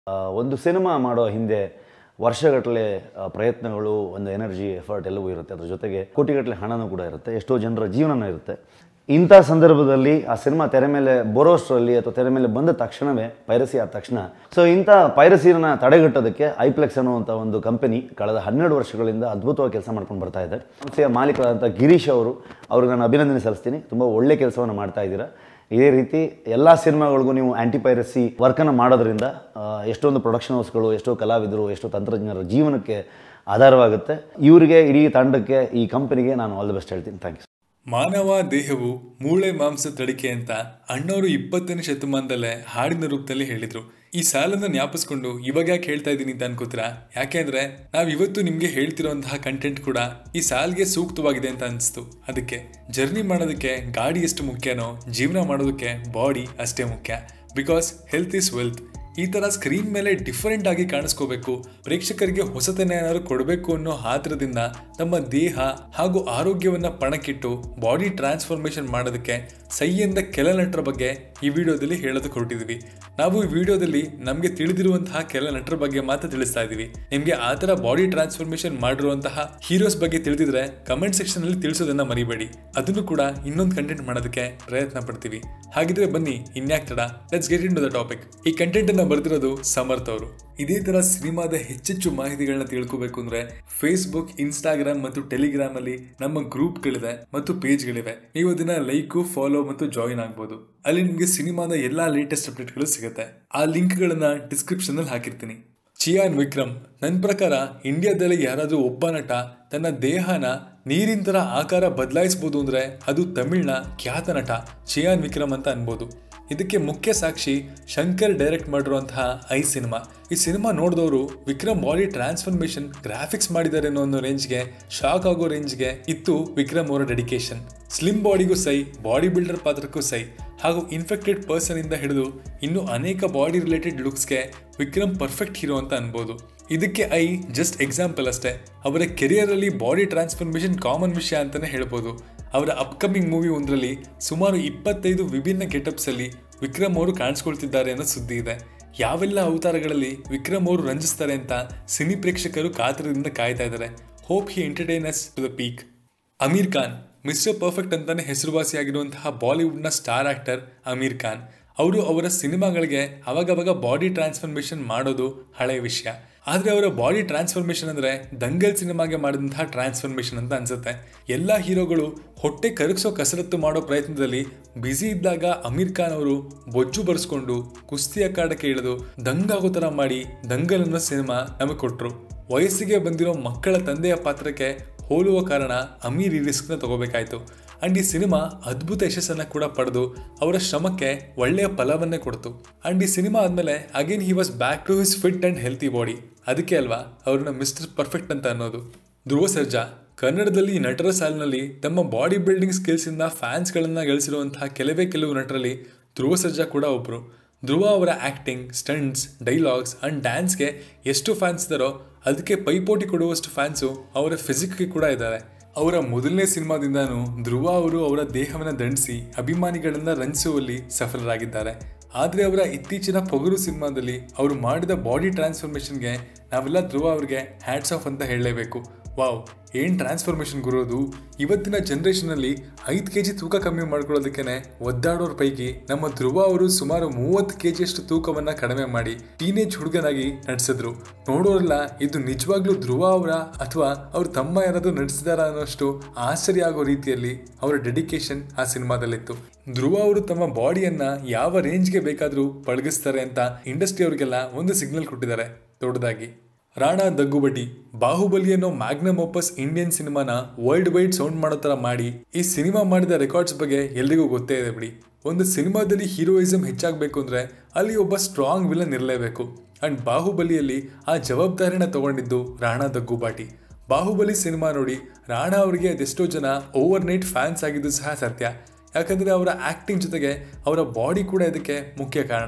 ಆ, ಒಂದು ಸಿನಿಮಾ ಮಾಡೋ ಹಿಂದೆ ವರ್ಷಗಟ್ಟಲೆ ಆ, ಪ್ರಯತ್ನಗಳು ಒಂದು ಎನರ್ಜಿ ಎಫರ್ಟ್ ಎಲ್ಲವೂ ಇರುತ್ತೆ ಅದ್ರ ಜೊತೆಗೆ ಕೋಟಿಗಟ್ಟಲೆ ಹಣನೂ ಕೂಡ ಇರುತ್ತೆ ಎಷ್ಟೋ ಜನರ ಜೀವನನೂ ಇರುತ್ತೆ ಇಂಥ ಸಂದರ್ಭದಲ್ಲಿ ಆ ಸಿನಿಮಾ ತೆರೆ ಮೇಲೆ ಬರೋಷ್ಟರಲ್ಲಿ ಅಥವಾ ತೆರೆ ಮೇಲೆ ಬಂದ ತಕ್ಷಣವೇ ಪೈರಸಿ ಆದ ತಕ್ಷಣ ಸೊ ಇಂಥ ಪೈರಸಿನ ತಡೆಗಟ್ಟೋದಕ್ಕೆ ಐಪ್ಲೆಕ್ಸ್ ಅನ್ನುವಂಥ ಒಂದು ಕಂಪನಿ ಕಳೆದ ಹನ್ನೆರಡು ವರ್ಷಗಳಿಂದ ಅದ್ಭುತವಾಗಿ ಕೆಲಸ ಮಾಡ್ಕೊಂಡು ಬರ್ತಾ ಇದೆ ಸಂಸ್ಥೆಯ ಮಾಲೀಕರಾದಂಥ ಗಿರೀಶ್ ಅವರು ಅವ್ರಿಗೆ ನಾನು ಅಭಿನಂದನೆ ಸಲ್ಲಿಸ್ತೀನಿ ತುಂಬ ಒಳ್ಳೆ ಕೆಲಸವನ್ನು ಮಾಡ್ತಾ ಇದ್ದೀರಾ ಇದೇ ರೀತಿ ಎಲ್ಲ ಸಿನಿಮಾಗಳಿಗೂ ನೀವು ಆ್ಯಂಟಿ ಪೈರಸಿ ವರ್ಕನ್ನು ಮಾಡೋದ್ರಿಂದ ಆ, ಎಷ್ಟೊಂದು ಪ್ರೊಡಕ್ಷನ್ ಹೌಸ್ಗಳು ಎಷ್ಟೋ ಕಲಾವಿದರು ಎಷ್ಟೋ ತಂತ್ರಜ್ಞರ ಜೀವನಕ್ಕೆ ಆಧಾರವಾಗುತ್ತೆ ಇವರಿಗೆ ಇಡೀ ತಂಡಕ್ಕೆ ಈ ಕಂಪನಿಗೆ ನಾನು ಆಲ್ ದ ಬೆಸ್ಟ್ ಹೇಳ್ತೀನಿ ಥ್ಯಾಂಕ್ ಯು ಮಾನವ ದೇಹವು ಮೂಳೆ ಮಾಂಸ ತಡಿಕೆ ಅಂತ ಅಣ್ಣವರು ಇಪ್ಪತ್ತನೇ ಶತಮಾನದಲ್ಲೇ ಹಾಡಿನ ರೂಪದಲ್ಲಿ ಹೇಳಿದ್ರು ಈ ಸಾಲನ್ನ ಜ್ಞಾಪಿಸ್ಕೊಂಡು ಇವಾಗ ಯಾಕೆ ಹೇಳ್ತಾ ಇದ್ದೀನಿ ಅಂತ ಅನ್ಕೋತೀರಾ ಯಾಕೆಂದ್ರೆ ನಾವ್ ಇವತ್ತು ನಿಮ್ಗೆ ಹೇಳ್ತಿರೋಂತಹ ಕಂಟೆಂಟ್ ಕೂಡ ಈ ಸಾಲ್ಗೆ ಸೂಕ್ತವಾಗಿದೆ ಅಂತ ಅನಿಸ್ತು ಅದಕ್ಕೆ ಜರ್ನಿ ಮಾಡೋದಕ್ಕೆ ಗಾಡಿ ಎಷ್ಟು ಮುಖ್ಯನೋ ಜೀವನ ಮಾಡೋದಕ್ಕೆ ಬಾಡಿ ಅಷ್ಟೇ ಮುಖ್ಯ ಬಿಕಾಸ್ ಹೆಲ್ತ್ ಇಸ್ ವೆಲ್ತ್ ಈ ತರ ಸ್ಕ್ರೀನ್ ಮೇಲೆ ಡಿಫರೆಂಟ್ ಆಗಿ ಕಾಣಿಸ್ಕೋಬೇಕು ಪ್ರೇಕ್ಷಕರಿಗೆ ಹೊಸತನ ಏನಾದ್ರು ಕೊಡಬೇಕು ಅನ್ನೋ ಆತರದಿಂದ ನಮ್ಮ ದೇಹ ಹಾಗೂ ಆರೋಗ್ಯವನ್ನ ಪಣಕ್ಕಿಟ್ಟು ಬಾಡಿ ಟ್ರಾನ್ಸ್ಫಾರ್ಮೇಶನ್ ಮಾಡೋದಕ್ಕೆ ಸೈ ಎಂದ ಕೆಲ ನಟರ ಬಗ್ಗೆ ಈ ವಿಡಿಯೋದಲ್ಲಿ ಹೇಳೋದಕ್ಕೆ ಹೊರಟಿದ್ವಿ ನಾವು ಈ ವಿಡಿಯೋದಲ್ಲಿ ನಮಗೆ ತಿಳಿದಿರುವಂತಹ ಕೆಲ ನಟರ ಬಗ್ಗೆ ಮಾತ್ರ ತಿಳಿಸ್ತಾ ಇದೀವಿ ನಿಮ್ಗೆ ಆ ತರ ಬಾಡಿ ಟ್ರಾನ್ಸ್ಫಾರ್ಮೇಶನ್ ಮಾಡಿರುವಂತಹ ಹೀರೋಸ್ ಬಗ್ಗೆ ತಿಳಿದಿದ್ರೆ ಕಮೆಂಟ್ ಸೆಕ್ಷನ್ ಅಲ್ಲಿ ತಿಳಿಸೋದನ್ನ ಮರಿಬೇಡಿ ಅದನ್ನು ಕೂಡ ಇನ್ನೊಂದು ಕಂಟೆಂಟ್ ಮಾಡೋದಕ್ಕೆ ಪ್ರಯತ್ನ ಪಡ್ತೀವಿ ಹಾಗಿದ್ರೆ ಬನ್ನಿ ಇನ್ಯಾಕ್ ತಡ let's get into the topic ಈ ಕಂಟೆಂಟ್ ಅನ್ನ ಬರೆದಿರೋದು ಸಮರ್ಥ್ ಅವರು ಇದೇ ತರ ಸಿನಿಮಾದ ಹೆಚ್ಚೆಚ್ಚು ಮಾಹಿತಿಗಳನ್ನ ತಿಳ್ಕೋಬೇಕು ಅಂದ್ರೆ ಫೇಸ್ಬುಕ್ ಇನ್ಸ್ಟಾಗ್ರಾಮ್ ಮತ್ತು ಟೆಲಿಗ್ರಾಮ್ ಅಲ್ಲಿ ನಮ್ಮ ಗ್ರೂಪ್ಗಳಿದೆ ಮತ್ತು ಪೇಜ್ಗಳಿವೆ ನೀವು ಅದನ್ನ ಲೈಕ್ ಫಾಲೋ ಮತ್ತು ಜಾಯಿನ್ ಆಗ್ಬೋದು ಅಲ್ಲಿ ನಿಮಗೆ ಸಿನಿಮಾದ ಎಲ್ಲಾ ಲೇಟೆಸ್ಟ್ ಅಪ್ಡೇಟ್ಗಳು ಸಿಗುತ್ತೆ ಆ ಲಿಂಕ್ಗಳನ್ನ ಡಿಸ್ಕ್ರಿಪ್ಷನ್ ಅಲ್ಲಿ ಹಾಕಿರ್ತೀನಿ ಚಿಯಾನ್ ವಿಕ್ರಮ್ ನನ್ನ ಪ್ರಕಾರ ಇಂಡಿಯಾದಲ್ಲಿ ಯಾರಾದರೂ ಒಬ್ಬ ನಟ ತನ್ನ ದೇಹನ ನೀರಿನ ಥರ ಆಕಾರ ಬದಲಾಯಿಸ್ಬೋದು ಅಂದ್ರೆ ಅದು ತಮಿಳ್ನ ಖ್ಯಾತ ನಟ ಚಿಯಾನ್ ವಿಕ್ರಮ್ ಅಂತ ಅನ್ಬೋದು ಇದಕ್ಕೆ ಮುಖ್ಯ ಸಾಕ್ಷಿ ಶಂಕರ್ ಡೈರೆಕ್ಟ್ ಮಾಡಿರುವಂತಹ ಐ ಸಿನಿಮಾ ಈ ಸಿನಿಮಾ ನೋಡಿದವರು ವಿಕ್ರಮ್ ಬಾಡಿ ಟ್ರಾನ್ಸ್ಫಾರ್ಮೇಶನ್ ಗ್ರಾಫಿಕ್ಸ್ ಮಾಡಿದ್ದಾರೆ ಅನ್ನೋ ಒಂದು ರೇಂಜ್ಗೆ ಶಾಕ್ ಆಗೋ ರೇಂಜ್ಗೆ ಇತ್ತು ವಿಕ್ರಮ್ ಅವರ ಡೆಡಿಕೇಶನ್ ಸ್ಲಿಮ್ ಬಾಡಿಗೂ ಸೈ ಬಾಡಿ ಬಿಲ್ಡರ್ ಪಾತ್ರಕ್ಕೂ ಸೈ ಹಾಗೂ ಇನ್ಫೆಕ್ಟೆಡ್ ಪರ್ಸನ್ ಇಂದ ಹಿಡಿದು ಇನ್ನು ಅನೇಕ ಬಾಡಿ ರಿಲೇಟೆಡ್ ಲುಕ್ಸ್ಗೆ ವಿಕ್ರಮ್ ಪರ್ಫೆಕ್ಟ್ ಹೀರೋ ಅಂತ ಅನ್ಬೋದು ಇದಕ್ಕೆ ಐ ಜಸ್ಟ್ ಎಕ್ಸಾಂಪಲ್ ಅಷ್ಟೇ ಅವರ ಕೆರಿಯರ್ ಅಲ್ಲಿ ಬಾಡಿ ಟ್ರಾನ್ಸ್ಫಾರ್ಮೇಶನ್ ಕಾಮನ್ ವಿಷಯ ಅಂತಾನೆ ಹೇಳ್ಬೋದು ಅವರ ಅಪ್ಕಮಿಂಗ್ ಮೂವಿ ಒಂದರಲ್ಲಿ ಸುಮಾರು ಇಪ್ಪತ್ತೈದು ವಿಭಿನ್ನ ಗೆಟಪ್ಸ್ ಅಲ್ಲಿ ವಿಕ್ರಮ್ ಅವರು ಕಾಣಿಸ್ಕೊಳ್ತಿದ್ದಾರೆ ಅನ್ನೋ ಸುದ್ದಿ ಇದೆ ಯಾವೆಲ್ಲ ಅವತಾರಗಳಲ್ಲಿ ವಿಕ್ರಮ್ ಅವರು ರಂಜಿಸ್ತಾರೆ ಅಂತ ಸಿನಿ ಪ್ರೇಕ್ಷಕರು ಕಾತರದಿಂದ ಕಾಯ್ತಾ ಇದ್ದಾರೆ hope he entertainers to the peak Aamir Khan mister perfect ಅಂತಾನೆ ಹೆಸರುವಾಸಿಯಾಗಿರುವಂತಹ ಬಾಲಿವುಡ್ನ ಸ್ಟಾರ್ ಆಕ್ಟರ್ ಅಮೀರ್ ಖಾನ್ ಅವರು ಅವರ ಸಿನಿಮಾಗಳಿಗೆ ಅವಾಗವಾಗ ಬಾಡಿ ಟ್ರಾನ್ಸ್ಫಾರ್ಮೇಶನ್ ಮಾಡೋದು ಹಳೆಯ ವಿಷಯ ಆದರೆ ಅವರ ಬಾಡಿ ಟ್ರಾನ್ಸ್ಫಾರ್ಮೇಶನ್ ಅಂದರೆ ದಂಗಲ್ ಸಿನಿಮಾಗೆ ಮಾಡಿದಂತಹ ಟ್ರಾನ್ಸ್ಫಾರ್ಮೇಶನ್ ಅಂತ ಅನ್ಸುತ್ತೆ ಎಲ್ಲ ಹೀರೋಗಳು ಹೊಟ್ಟೆ ಕರಗಿಸೋ ಕಸರತ್ತು ಮಾಡೋ ಪ್ರಯತ್ನದಲ್ಲಿ ಬ್ಯುಸಿ ಇದ್ದಾಗ ಅಮೀರ್ ಖಾನ್ ಅವರು ಬೊಜ್ಜು ಬರೆಸ್ಕೊಂಡು ಕುಸ್ತಿ ಅಖಾಡಕ್ಕೆ ಇಳಿದು ದಂಗಾಗೋ ಥರ ಮಾಡಿ ದಂಗಲ್ ಅನ್ನೋ ಸಿನಿಮಾ ನಮಗೆ ಕೊಟ್ಟರು ವಯಸ್ಸಿಗೆ ಬಂದಿರೋ ಮಕ್ಕಳ ತಂದೆಯ ಪಾತ್ರಕ್ಕೆ ಹೋಲುವ ಕಾರಣ ಅಮೀರ್ ಈ ರಿಸ್ಕ್ನ ತಗೋಬೇಕಾಯ್ತು ಅಂಡ್ ಈ ಸಿನಿಮಾ ಅದ್ಭುತ ಯಶಸ್ಸನ್ನ ಕೂಡ ಪಡೆದು ಅವರ ಶ್ರಮಕ್ಕೆ ಒಳ್ಳೆಯ ಫಲವನ್ನೇ ಕೊಡ್ತು ಅಂಡ್ ಈ ಸಿನಿಮಾ ಆದ್ಮೇಲೆ again he was back to his fit and healthy body ಅದಕ್ಕೆ ಅಲ್ವಾ ಅವ್ರನ್ನ ಮಿಸ್ಟರ್ ಪರ್ಫೆಕ್ಟ್ ಅಂತ ಅನ್ನೋದು ಧ್ರುವ ಸರ್ಜಾ ಕನ್ನಡದಲ್ಲಿ ನಟರ ಸಾಲಿನಲ್ಲಿ ತಮ್ಮ ಬಾಡಿ ಬಿಲ್ಡಿಂಗ್ ಸ್ಕಿಲ್ಸ್ ಇಂದ ಫ್ಯಾನ್ಸ್ಗಳನ್ನ ಗಳಿಸಿರುವಂತಹ ಕೆಲವೇ ಕೆಲವು ನಟರಲ್ಲಿ ಧ್ರುವ ಸರ್ಜಾ ಕೂಡ ಒಬ್ರು ಧ್ರುವ ಅವರ ಆಕ್ಟಿಂಗ್ ಸ್ಟಂಟ್ಸ್ ಡೈಲಾಗ್ಸ್ ಅಂಡ್ ಡ್ಯಾನ್ಸ್ಗೆ ಎಷ್ಟು ಫ್ಯಾನ್ಸ್ ಇದ್ದಾರೋ ಅದಕ್ಕೆ ಪೈಪೋಟಿ ಕೊಡುವಷ್ಟು ಫ್ಯಾನ್ಸು ಅವರ ಫಿಸಿಕ್ಗೆ ಕೂಡ ಇದ್ದಾರೆ ಅವರ ಮೊದಲನೇ ಸಿನಿಮಾದಿಂದಾನು ಧ್ರುವ ಅವರು ಅವರ ದೇಹವನ್ನು ದಂಡಿಸಿ ಅಭಿಮಾನಿಗಳನ್ನ ರಂಜಿಸುವಲ್ಲಿ ಸಫಲರಾಗಿದ್ದಾರೆ ಆದರೆ ಅವರ ಇತ್ತೀಚಿನ ಪೊಗರು ಸಿನಿಮಾದಲ್ಲಿ ಅವರು ಮಾಡಿದ ಬಾಡಿ ಟ್ರಾನ್ಸ್ಫಾರ್ಮೇಷನ್ಗೆ ನಾವೆಲ್ಲ ಧ್ರುವ ಅವ್ರಿಗೆ ಹ್ಯಾಟ್ಸ್ ಆಫ್ ಅಂತ ಹೇಳಲೇಬೇಕು ವಾವ್ ಏನ್ ಟ್ರಾನ್ಸ್ಫಾರ್ಮೇಷನ್ ಗುರೋದು ಇವತ್ತಿನ ಜನರೇಷನಲ್ಲಿ ಐದು ಕೆ ಜಿ ತೂಕ ಕಮ್ಮಿ ಮಾಡ್ಕೊಳ್ಳೋದಕ್ಕೆ ಒದ್ದಾಡೋರ್ ಪೈಕಿ ನಮ್ಮ ಧ್ರುವ ಅವರು ಸುಮಾರು ಮೂವತ್ತು ಕೆ ಜಿಯಷ್ಟು ತೂಕವನ್ನ ಕಡಿಮೆ ಮಾಡಿ ಟೀನೇಜ್ ಹುಡುಗನಾಗಿ ನಟಿಸಿದ್ರು ನೋಡೋರೆಲ್ಲ ಇದು ನಿಜವಾಗ್ಲೂ ಧ್ರುವ ಅವರ ಅಥವಾ ಅವ್ರ ತಮ್ಮ ಯಾರಾದ್ರೂ ನಟಿಸಿದಾರ ಅನ್ನೋಷ್ಟು ಆಶ್ಚರ್ಯ ಆಗೋ ರೀತಿಯಲ್ಲಿ ಅವರ ಡೆಡಿಕೇಶನ್ ಆ ಸಿನಿಮಾದಲ್ಲಿತ್ತು ಧ್ರುವ ಅವರು ತಮ್ಮ ಬಾಡಿಯನ್ನ ಯಾವ ರೇಂಜ್ಗೆ ಬೇಕಾದ್ರೂ ಪಳಗಿಸ್ತಾರೆ ಅಂತ ಇಂಡಸ್ಟ್ರಿ ಅವರಿಗೆಲ್ಲ ಒಂದು ಸಿಗ್ನಲ್ ಕೊಟ್ಟಿದ್ದಾರೆ ದೊಡ್ಡದಾಗಿ ರಾಣಾ ದಗ್ಗುಬಟಿ ಬಾಹುಬಲಿ ಅನ್ನೋ ಮ್ಯಾಗ್ನಮ್ ಓಪಸ್ ಇಂಡಿಯನ್ ಸಿನಿಮಾನ ವರ್ಲ್ಡ್ ವೈಡ್ ಸೌಂಡ್ ಮಾಡೋ ಥರ ಮಾಡಿ ಈ ಸಿನಿಮಾ ಮಾಡಿದ ರೆಕಾರ್ಡ್ಸ್ ಬಗ್ಗೆ ಎಲ್ರಿಗೂ ಗೊತ್ತೇ ಇದೆ ಬಿಡಿ ಒಂದು ಸಿನಿಮಾದಲ್ಲಿ ಹೀರೋಯಿಸಮ್ ಹೆಚ್ಚಾಗಬೇಕು ಅಂದ್ರೆ ಅಲ್ಲಿ ಒಬ್ಬ ಸ್ಟ್ರಾಂಗ್ ವಿಲನ್ ಇರಲೇಬೇಕು ಅಂಡ್ ಬಾಹುಬಲಿಯಲ್ಲಿ ಆ ಜವಾಬ್ದಾರಿನ ತಗೊಂಡಿದ್ದು ರಾಣಾ ದಗ್ಗುಬಾಟಿ ಬಾಹುಬಲಿ ಸಿನಿಮಾ ನೋಡಿ ರಾಣಾ ಅವರಿಗೆ ಅದೆಷ್ಟೋ ಜನ ಓವರ್ ನೈಟ್ ಫ್ಯಾನ್ಸ್ ಆಗಿದ್ದು ಸಹ ಸತ್ಯ ಯಾಕಂದ್ರೆ ಅವರ ಆಕ್ಟಿಂಗ್ ಜೊತೆಗೆ ಅವರ ಬಾಡಿ ಕೂಡ ಇದಕ್ಕೆ ಮುಖ್ಯ ಕಾರಣ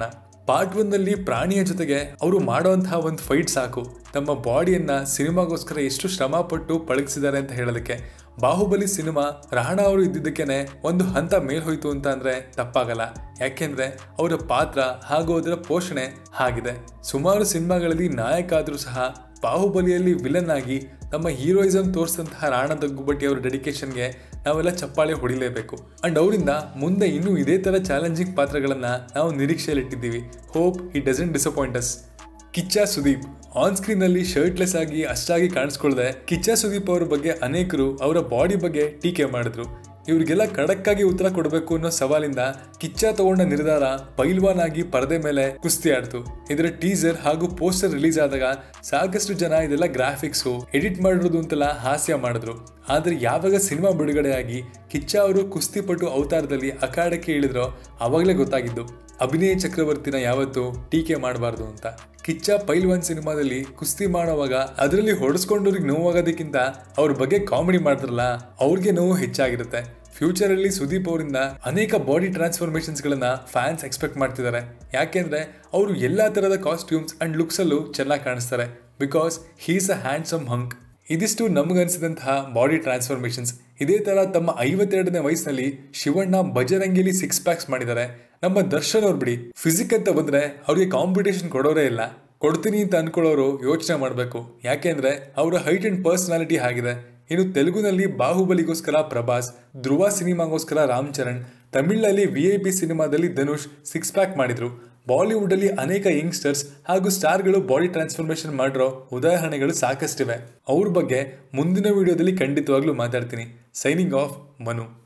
ಪಾರ್ಟ್ ಒನ್ನಲ್ಲಿ ಪ್ರಾಣಿಯ ಜೊತೆಗೆ ಅವರು ಮಾಡುವಂತಹ ಒಂದು ಫೈಟ್ ಸಾಕು ತಮ್ಮ ಬಾಡಿಯನ್ನ ಸಿನಿಮಾಗೋಸ್ಕರ ಎಷ್ಟು ಶ್ರಮ ಪಟ್ಟು ಪಳಗಿಸಿದ್ದಾರೆ ಅಂತ ಹೇಳೋದಕ್ಕೆ ಬಾಹುಬಲಿ ಸಿನಿಮಾ ರಾಣಾ ಅವರು ಇದ್ದಿದ್ದಕ್ಕೇನೆ ಒಂದು ಹಂತ ಮೇಲ್ ಹೋಯ್ತು ಅಂತ ಅಂದ್ರೆ ತಪ್ಪಾಗಲ್ಲ ಯಾಕೆಂದ್ರೆ ಅವರ ಪಾತ್ರ ಹಾಗೂ ಅದರ ಪೋಷಣೆ ಆಗಿದೆ ಸುಮಾರು ಸಿನಿಮಾಗಳಲ್ಲಿ ನಾಯಕ ಆದ್ರೂ ಸಹ ಬಾಹುಬಲಿಯಲ್ಲಿ ವಿಲನ್ ಆಗಿ ತಮ್ಮ ಹೀರೋಯಿಸಮ್ ತೋರಿಸಿದಂತಹ ರಾಣಾ ದಗ್ಗುಬಟ್ಟಿ ಅವರ ಡೆಡಿಕೇಶನ್ಗೆ ನಾವೆಲ್ಲ ಚಪ್ಪಾಳೆ ಹೊಡಿಲೇಬೇಕು ಅಂಡ್ ಅವರಿಂದ ಮುಂದೆ ಇನ್ನೂ ಇದೇ ತರ ಚಾಲೆಂಜಿಂಗ್ ಪಾತ್ರಗಳನ್ನ ನಾವು ನಿರೀಕ್ಷೆಯಲ್ಲಿಟ್ಟಿದ್ದೀವಿ hope it doesn't disappoint us Kiccha Sudeep on screen ಅಲ್ಲಿ ಶರ್ಟ್ಲೆಸ್ ಆಗಿ ಅಷ್ಟಾಗಿ ಕಾಣಿಸ್ಕೊಳ್ಳದೆ ಕಿಚ್ಚ ಸುದೀಪ್ ಅವರ ಬಗ್ಗೆ ಅನೇಕರು ಅವರ ಬಾಡಿ ಬಗ್ಗೆ ಟೀಕೆ ಮಾಡಿದ್ರು ಇವ್ರಿಗೆಲ್ಲ ಖಡಕ್ಕಾಗಿ ಉತ್ತರ ಕೊಡಬೇಕು ಅನ್ನೋ ಸವಾಲಿಂದ ಕಿಚ್ಚ ತಗೊಂಡ ನಿರ್ಧಾರ ಪೈಲ್ವಾನ್ ಆಗಿ ಪರದೆ ಮೇಲೆ ಕುಸ್ತಿ ಆಡ್ತು ಇದರ ಟೀಸರ್ ಹಾಗೂ ಪೋಸ್ಟರ್ ರಿಲೀಸ್ ಆದಾಗ ಸಾಕಷ್ಟು ಜನ ಇದೆಲ್ಲ ಗ್ರಾಫಿಕ್ಸ್ ಎಡಿಟ್ ಮಾಡಿರೋದು ಅಂತೆಲ್ಲ ಹಾಸ್ಯ ಮಾಡಿದ್ರು ಆದ್ರೆ ಯಾವಾಗ ಸಿನಿಮಾ ಬಿಡುಗಡೆಯಾಗಿ ಕಿಚ್ಚ ಅವರು ಕುಸ್ತಿಪಟು ಅವತಾರದಲ್ಲಿ ಅಖಾಡಕ್ಕೆ ಇಳಿದ್ರೋ ಅವಾಗಲೇ ಗೊತ್ತಾಗಿದ್ದು ಅಭಿನಯ ಚಕ್ರವರ್ತಿನ ಯಾವತ್ತೂ ಟೀಕೆ ಮಾಡಬಾರ್ದು ಅಂತ ಕಿಚ್ಚ ಪೈಲ್ವಾನ್ ಸಿನಿಮಾದಲ್ಲಿ ಕುಸ್ತಿ ಮಾಡುವಾಗ ಅದರಲ್ಲಿ ಹೊಡೆಸ್ಕೊಂಡವ್ರಿಗೆ ನೋವಾಗೋದಕ್ಕಿಂತ ಅವ್ರ ಬಗ್ಗೆ ಕಾಮಿಡಿ ಮಾಡಿದ್ರಲ್ಲ ಅವ್ರಿಗೆ ನೋವು ಹೆಚ್ಚಾಗಿರುತ್ತೆ ಫ್ಯೂಚರ್ ಅಲ್ಲಿ ಸುದೀಪ್ ಅವರಿಂದ ಅನೇಕ ಬಾಡಿ ಟ್ರಾನ್ಸ್ಫಾರ್ಮೇಶನ್ಸ್ ಗಳನ್ನ ಫ್ಯಾನ್ಸ್ ಎಕ್ಸ್ಪೆಕ್ಟ್ ಮಾಡ್ತಿದ್ದಾರೆ ಯಾಕೆಂದ್ರೆ ಅವರು ಎಲ್ಲಾ ತರಹದ ಕಾಸ್ಟ್ಯೂಮ್ಸ್ ಅಂಡ್ ಲುಕ್ಸ್ ಅಲ್ಲೂ ಚೆನ್ನಾಗಿ ಕಾಣಿಸ್ತಾರೆ because he's a handsome hunk ಇದಿಷ್ಟು ನಮಗನ್ಸಿದಂತಹ ಬಾಡಿ ಟ್ರಾನ್ಸ್ಫಾರ್ಮೇಶನ್ಸ್ ಇದೇ ತರ ತಮ್ಮ ಐವತ್ತೆರಡನೇ ವಯಸ್ಸಿನಲ್ಲಿ ಶಿವಣ್ಣ ಬಜರಂಗಿಲಿ ಸಿಕ್ಸ್ ಪ್ಯಾಕ್ಸ್ ಮಾಡಿದ್ದಾರೆ ನಮ್ಮ ದರ್ಶನ್ ಅವ್ರು ಬಿಡಿ ಫಿಸಿಕ್ ಅಂತ ಬಂದ್ರೆ ಅವ್ರಿಗೆ ಕಾಂಪಿಟೇಷನ್ ಕೊಡೋರೇ ಇಲ್ಲ ಕೊಡ್ತೀನಿ ಅಂತ ಅನ್ಕೊಳ್ಳೋರು ಯೋಚನೆ ಮಾಡಬೇಕು ಯಾಕೆಂದ್ರೆ ಅವರ ಹೈಟ್ ಅಂಡ್ ಪರ್ಸನಾಲಿಟಿ ಆಗಿದೆ ಇನ್ನು ತೆಲುಗುನಲ್ಲಿ ಬಾಹುಬಲಿಗೋಸ್ಕರ ಪ್ರಭಾಸ್ ಧ್ರುವ ಸಿನಿಮಾಗೋಸ್ಕರ ರಾಮ್ ಚರಣ್ ತಮಿಳ್ನಲ್ಲಿ ವಿ ಐ ಪಿ ಸಿನಿಮಾದಲ್ಲಿ ಧನುಷ್ ಸಿಕ್ಸ್ ಪ್ಯಾಕ್ ಮಾಡಿದ್ರು ಬಾಲಿವುಡ್ ಅಲ್ಲಿ ಅನೇಕ ಯಂಗ್ಸ್ಟರ್ಸ್ ಹಾಗೂ ಸ್ಟಾರ್ಗಳು ಬಾಡಿ ಟ್ರಾನ್ಸ್ಫಾರ್ಮೇಶನ್ ಮಾಡಿರೋ ಉದಾಹರಣೆಗಳು ಸಾಕಷ್ಟಿವೆ ಅವ್ರ ಬಗ್ಗೆ ಮುಂದಿನ ವಿಡಿಯೋದಲ್ಲಿ ಖಂಡಿತವಾಗ್ಲೂ ಮಾತಾಡ್ತೀನಿ ಸೈನಿಂಗ್ ಆಫ್ ಮನು